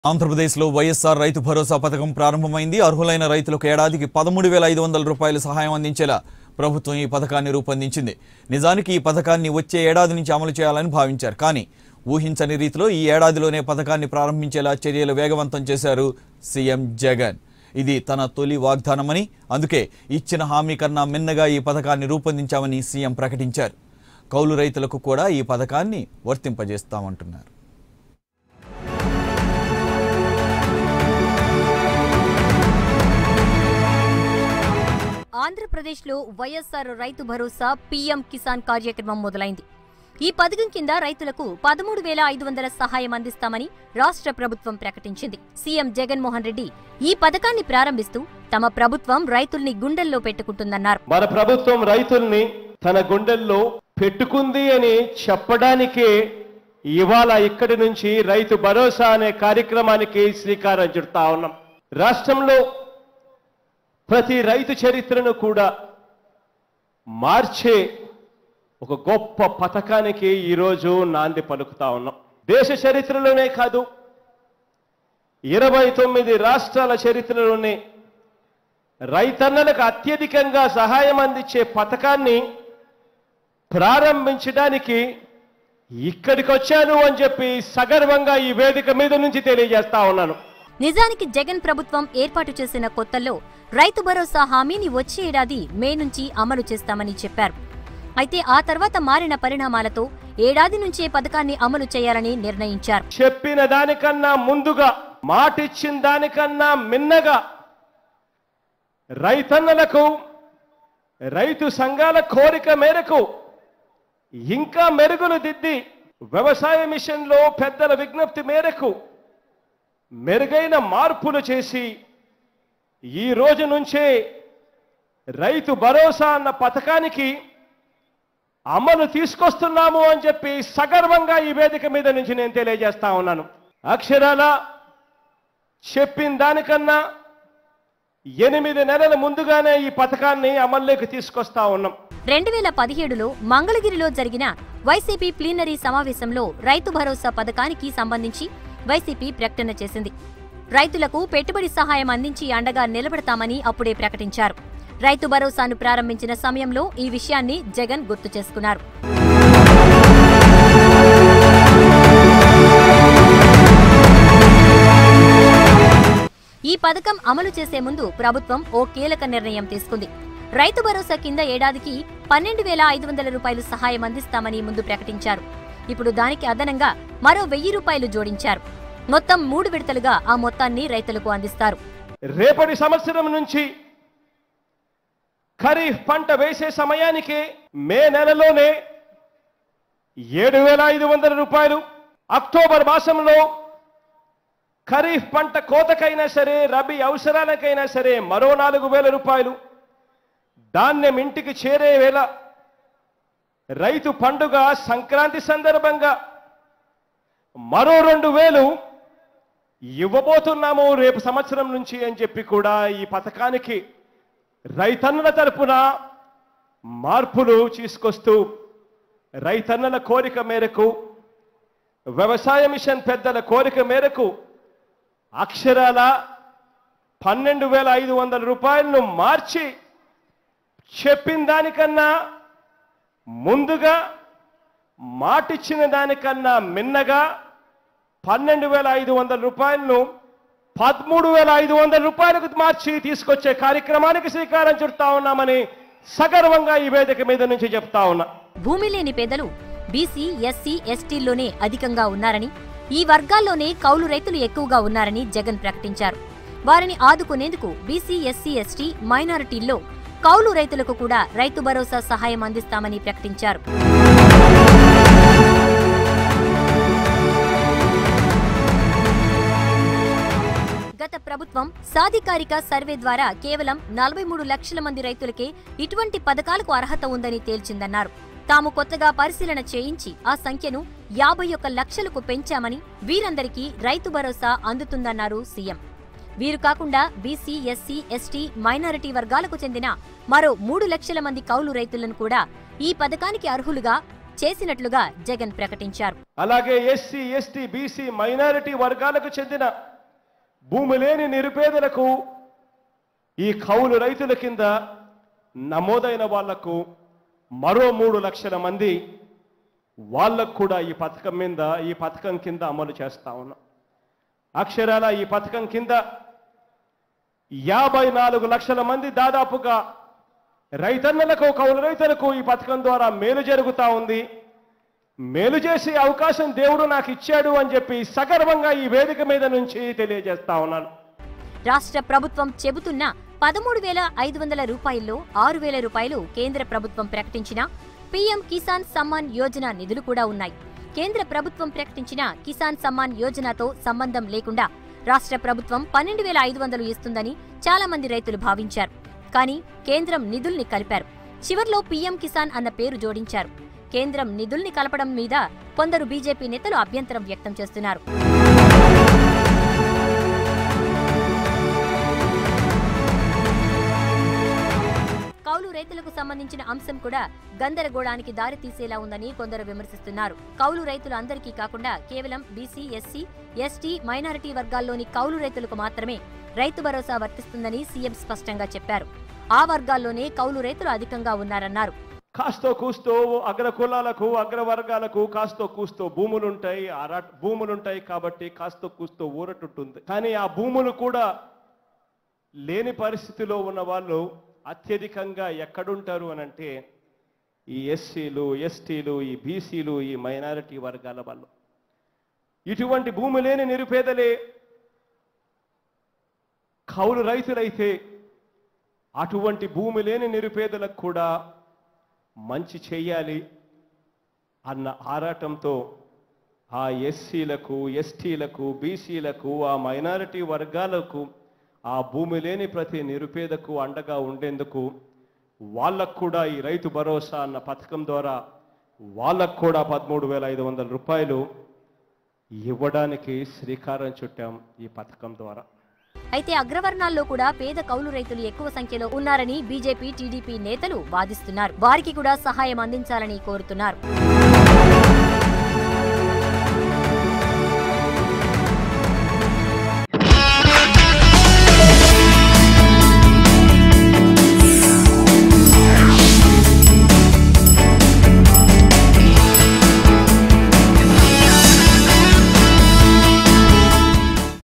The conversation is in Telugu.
ఆంధ్రప్రదేశ్లో వైఎస్ఆర్ రైతు భరోసా పథకం ప్రారంభమైంది అర్హులైన రైతులకు ఏడాదికి పదమూడు వేల ఐదు వందల రూపాయల సహాయం అందించేలా ప్రభుత్వం ఈ పథకాన్ని రూపొందించింది నిజానికి ఈ పథకాన్ని వచ్చే ఏడాది నుంచి అమలు చేయాలని భావించారు కానీ ఊహించని రీతిలో ఈ ఏడాదిలోనే పథకాన్ని ప్రారంభించేలా చర్యలు వేగవంతం చేశారు సీఎం జగన్ ఇది తన తొలి వాగ్దానమని అందుకే ఇచ్చిన హామీ కన్నా మిన్నగా ఈ పథకాన్ని రూపొందించామని సీఎం ప్రకటించారు కౌలు రైతులకు కూడా ఈ పథకాన్ని వర్తింపజేస్తామంటున్నారు ఆంధ్రప్రదేశ్లో వైఎస్ఆర్ రైతు భరోసా పీఎం కిసాన్ కార్యక్రమం మొదలైంది ఈ పథకం కింద రైతులకు పదమూడు వేల ఐదు వందల సహాయం అందిస్తామని రాష్ట్ర ప్రభుత్వం ప్రకటించింది సీఎం జగన్మోహన్ రెడ్డి ఈ పథకాన్ని ప్రారంభిస్తూ తమ ప్రభుత్వం రైతుల్ని గుండెల్లో పెట్టుకుంటుందన్నారు మన ప్రభుత్వం రైతుల్ని తన గుండెల్లో పెట్టుకుంది అని చెప్పడానికే ఇవాళ ఇక్కడి నుంచి రైతు భరోసా అనే కార్యక్రమానికి శ్రీకారం చుడతా ఉన్నాం రాష్ట్రంలో ప్రతి రైతు చరిత్రను కూడా మార్చే ఒక గొప్ప పథకానికి ఈరోజు నాంది పలుకుతా ఉన్నాం దేశ చరిత్రలోనే కాదు ఇరవై తొమ్మిది రాష్ట్రాల చరిత్రలోనే రైతన్నలకు అత్యధికంగా సహాయం అందించే పథకాన్ని ప్రారంభించడానికి ఇక్కడికి వచ్చాను అని చెప్పి సగర్వంగా ఈ వేదిక మీద నుంచి తెలియజేస్తా ఉన్నాను నిజానికి జగన్ ప్రభుత్వం ఏర్పాటు చేసిన కొత్తల్లో రైతు భరోసా హామీని వచ్చే ఏడాది మే నుంచి అమలు చేస్తామని చెప్పారు అయితే ఆ తర్వాత మారిన పరిణామాలతో ఏడాది నుంచే పథకాన్ని అమలు చేయాలని నిర్ణయించారు చెప్పిన దానికన్నా ముందుగా మాటిచ్చిన దానికన్నా మిన్నగా రైతన్నలకు రైతు సంఘాల కోరిక మేరకు ఇంకా మెరుగులు దిద్ది వ్యవసాయ మిషన్లో పెద్దల విజ్ఞప్తి మేరకు మెరుగైన మార్పులు చేసి ఈ రోజు నుంచే రైతు భరోసా అన్న పథకానికి అమలు తీసుకొస్తున్నాము అని చెప్పి సగర్వంగా ఈ వేదిక మీద నుంచి నేను తెలియజేస్తా ఉన్నాను అక్షరాల చెప్పిన దానికన్నా ఎనిమిది నెలల ముందుగానే ఈ పథకాన్ని అమల్లోకి తీసుకొస్తా ఉన్నాం రెండు వేల పదిహేడులో మంగళగిరిలో జరిగిన వైసీపీ ప్లీనరీ సమావేశంలో రైతు భరోసా పథకానికి సంబంధించి వైసీపీ ప్రకటన చేసింది రైతులకు పెట్టుబడి సహాయం అందించి అండగా నిలబడతామని అప్పుడే ప్రకటించారు రైతు భరోసాను ప్రారంభించిన సమయంలో ఈ విషయాన్ని జగన్ గుర్తు చేసుకున్నారు ఈ పథకం అమలు చేసే ముందు ప్రభుత్వం ఓ కీలక నిర్ణయం తీసుకుంది రైతు భరోసా కింద ఏడాదికి పన్నెండు వేల ఐదు వందల రూపాయలు సహాయం అందిస్తామని ముందు ప్రకటించారు ఇప్పుడు దానికి అదనంగా మరో వెయ్యి రూపాయలు జోడించారు మొత్తం మూడు విడతలుగా ఆ మొత్తాన్ని రైతులకు అందిస్తారు రేపటి సంవత్సరం నుంచి ఖరీఫ్ పంట వేసే సమయానికి మే నెలలోనే ఏడు వేల ఐదు వందల రూపాయలు అక్టోబర్ మాసంలో ఖరీఫ్ పంట కోతకైనా సరే రబీ అవసరాలకైనా సరే మరో నాలుగు వేల రూపాయలు ధాన్యం ఇంటికి చేరే వేళ రైతు పండుగ సంక్రాంతి సందర్భంగా మరో రెండు వేలు ఇవ్వబోతున్నాము రేపు సంవత్సరం నుంచి అని చెప్పి కూడా ఈ పథకానికి రైతన్నుల తరపున మార్పులు తీసుకొస్తూ రైతన్నల కోరిక మేరకు వ్యవసాయ మిషన్ పెద్దల కోరిక మేరకు అక్షరాల పన్నెండు వేల ఐదు వందల రూపాయలను మార్చి చెప్పిన దానికన్నా ముందుగా మాటిచ్చిన దానికన్నా మిన్నగా పన్నెండు వేల ఐదు వందల రూపాయలను పదమూడు వేల ఐదు వందల రూపాయలకు మార్చి తీసుకొచ్చే కార్యక్రమానికి శ్రీకారం చుడతా ఉన్నామని సగర్వంగా ఈ వేదిక మీద నుంచి చెప్తా ఉన్నా భూమి లేని పేదలు బీసీ ఎస్సీ ఎస్టీల్లోనే అధికంగా ఉన్నారని ఈ వర్గాల్లోనే కౌలు రైతులు ఎక్కువగా ఉన్నారని జగన్ ప్రకటించారు వారిని ఆదుకునేందుకు బీసీ ఎస్సీ ఎస్టీ మైనారిటీల్లో కౌలు రైతులకు కూడా రైతు భరోసా సహాయం అందిస్తామని ప్రకటించారు గత ప్రభుత్వం సాధికారిక సర్వే ద్వారా కేవలం నలభై మూడు లక్షల మంది రైతులకే ఇటువంటి పథకాలకు అర్హత ఉందని తేల్చిందన్నారు తాము కొత్తగా పరిశీలన చేయించి ఆ సంఖ్యను యాభై ఒక్క లక్షలకు పెంచామని వీరందరికీ రైతు భరోసా అందుతుందన్నారు సీఎం వీరు కాకుండా బీసీ ఎస్సీ ఎస్టీ మైనారిటీ వర్గాలకు చెందిన మరో మూడు లక్షల మంది కౌలు రైతులను కూడా ఈ పథకానికి అర్హులుగా చేసినట్లుగా జగన్ ప్రకటించారు అలాగే ఎస్సీ ఎస్టీ బీసీ మైనారిటీ వర్గాలకు చెందిన భూమి లేని నిరుపేదలకు ఈ కౌలు రైతుల కింద నమోదైన వాళ్లకు మరో మూడు లక్షల మంది వాళ్ళకు కూడా ఈ పథకం మీద ఈ పథకం కింద అమలు చేస్తా ఉన్నాం అక్షరాల ఈ పథకం కింద యాభై నాలుగు లక్షల మంది దాదాపుగా రైతన్నలకు కౌలు రైతులకు ఈ పథకం ద్వారా మేలు జరుగుతా ఉంది మేలు చేసే అవకాశం దేవుడు నాకు ఇచ్చాడు అని చెప్పి సగర్వంగా ఈ వేదిక మీద నుంచి తెలియజేస్తా ఉన్నాను రాష్ట్ర ప్రభుత్వం చెబుతున్న పదమూడు వేల ఐదు వందల రూపాయల్లో ఆరు వేల రూపాయలు కేంద్ర ప్రభుత్వం ప్రకటించిన పీఎం కిసాన్ సమ్మాన్ యోజన నిధులు కూడా ఉన్నాయి కేంద్ర ప్రభుత్వం ప్రకటించిన కిసాన్ సమ్మాన్ యోజనతో సంబంధం లేకుండా రాష్ట్ర ప్రభుత్వం పన్నెండు వేల ఐదు వందలు ఇస్తుందని చాలా మంది రైతులు భావించారు కానీ కేంద్రం నిధుల్ని కలిపారు చివర్లో పీఎం కిసాన్ అన్న పేరు జోడించారు కేంద్రం నిధుల్ని కలపడం మీద కొందరు బీజేపీ నేతలు అభ్యంతరం వ్యక్తం చేస్తున్నారు కౌలు రైతులకు సంబంధించిన అంశం కూడా గందరగోళానికి దారి తీసేలా ఉందని కొందరు విమర్శిస్తున్నారు కౌలు రైతులు అందరికీ కాకుండా కేవలం బీసీ ఎస్సీ ఎస్టీ మైనారిటీ వర్గాల్లోని కౌలు రైతులకు మాత్రమే రైతు భరోసా వర్తిస్తుందని సీఎం స్పష్టంగా చెప్పారు ఆ వర్గాల్లోనే కౌలు రైతులు అధికంగా ఉన్నారన్నారు కాస్తో కూస్తో అగ్ర కులాలకు అగ్ర వర్గాలకు కాస్తో కూస్తో భూములుంటాయి ఆరా భూములుంటాయి కాబట్టి కాస్తో కూస్తో ఊరటుంటుంది కానీ ఆ భూములు కూడా లేని పరిస్థితిలో ఉన్న వాళ్ళు అత్యధికంగా ఎక్కడుంటారు అని అంటే ఈ ఎస్సీలు ఎస్టీలు ఈ బీసీలు ఈ మైనారిటీ వర్గాల వాళ్ళు ఇటువంటి భూమి లేని నిరుపేదలే కౌలు రైతులైతే అటువంటి భూమి లేని నిరుపేదలకు కూడా మంచి చెయ్యాలి అన్న ఆరాటంతో ఆ ఎస్సీలకు ఎస్టీలకు బీసీలకు ఆ మైనారిటీ వర్గాలకు ఆ భూమి లేని ప్రతి నిరుపేదకు అండగా ఉండేందుకు వాళ్ళకు కూడా ఈ రైతు భరోసా అన్న పథకం ద్వారా వాళ్ళకు కూడా పదమూడు వేల ఐదు వందల రూపాయలు ఇవ్వడానికి శ్రీకారం చుట్టాం ఈ పథకం ద్వారా అయితే అగ్రవర్ణాల్లో కూడా పేద కౌలు రైతులు ఎక్కువ సంఖ్యలో ఉన్నారని బీజేపీ టీడీపీ నేతలు వాదిస్తున్నారు వారికి కూడా సహాయం అందించాలని కోరుతున్నారు